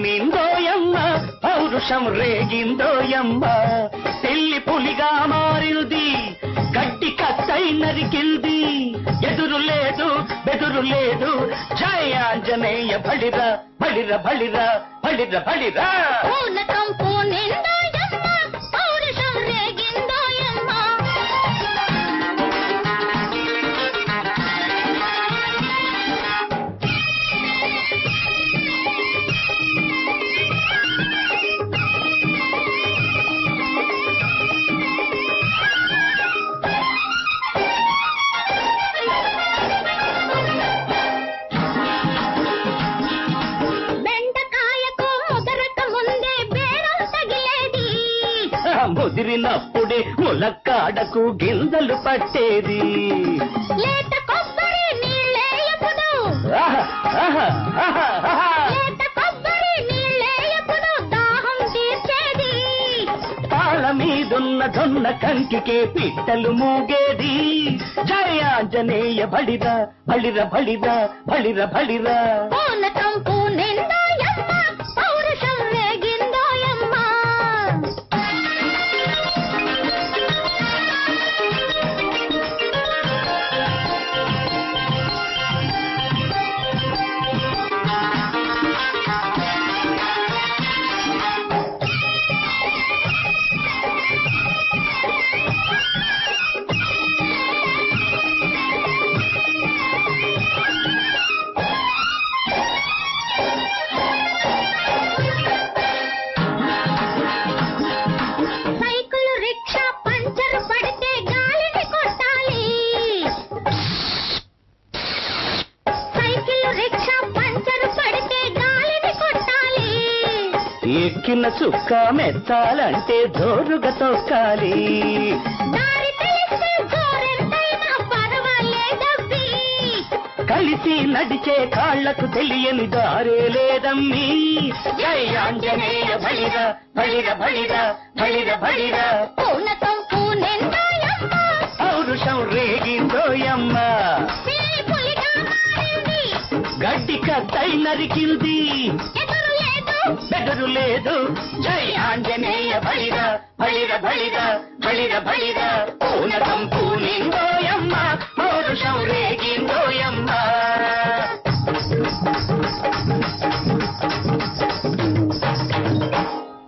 పూనిందోయమ్మ పౌరుషం రేగిందోయమ్మ తెల్లి పులిగా మారింది గడ్డి కత్తై నరికింది ఎదురు లేదు బెదురు లేదు జయ ఆంజనేయ బలిర బలిర బలిర బలిర బలిర పూనకం పూనిందోయమ్మ పౌరుషం రేగిందోయమ్మ బెండకాయకు ముదరక ముందే బేరం తగిలేది ముదిరినప్పుడే ములక్కాడకు గింజలు పట్టేది లేత కొబ్బరి నీళ్ళేయపుడు ఆహా, ఆహా, ఆహా, ఆహా. లేత కొబ్బరి నీళ్ళేయపుడు దాహం తీర్చేది పాల మీదున్న దొన్న కంకికే పిట్టలు మూగేది జయ ఆంజనేయ బలిర బలిర బలిర బలిర బలిర పూనకం పూనిందోయమ్మ పౌరుషం రేగిందోయమ్మ సైకిల్ రిక్షా పంచర్ పడితే గాలిని కొట్టాలి సైకిల్ రిక్షా పంచర్ పడితే గాలిని కొట్టాలి ఎక్కిన చుక్క మెచ్చాలంటే జోరుగా తొక్కాలి దారి తెలిస్తే జోరెంతైనా పర్వాలేదబ్బి కలిసి నడిచే కాళ్లకు తెలియని దారే లేదమ్మీ జయ ఆంజనేయ బలిర బలిర బలిర బలిర బలిర పూనకం పూనెందోయమ్మ పౌరుషం రేగిందోయమ్మ పిల్లి పులిగా మారింది గడ్డి కత్తై నరికింది ఎదురు లేదు బెదరు లేదు జై ఆంజనేయ బలిర బలిర బలిర బలిర బలిర పూనకం పూనిందో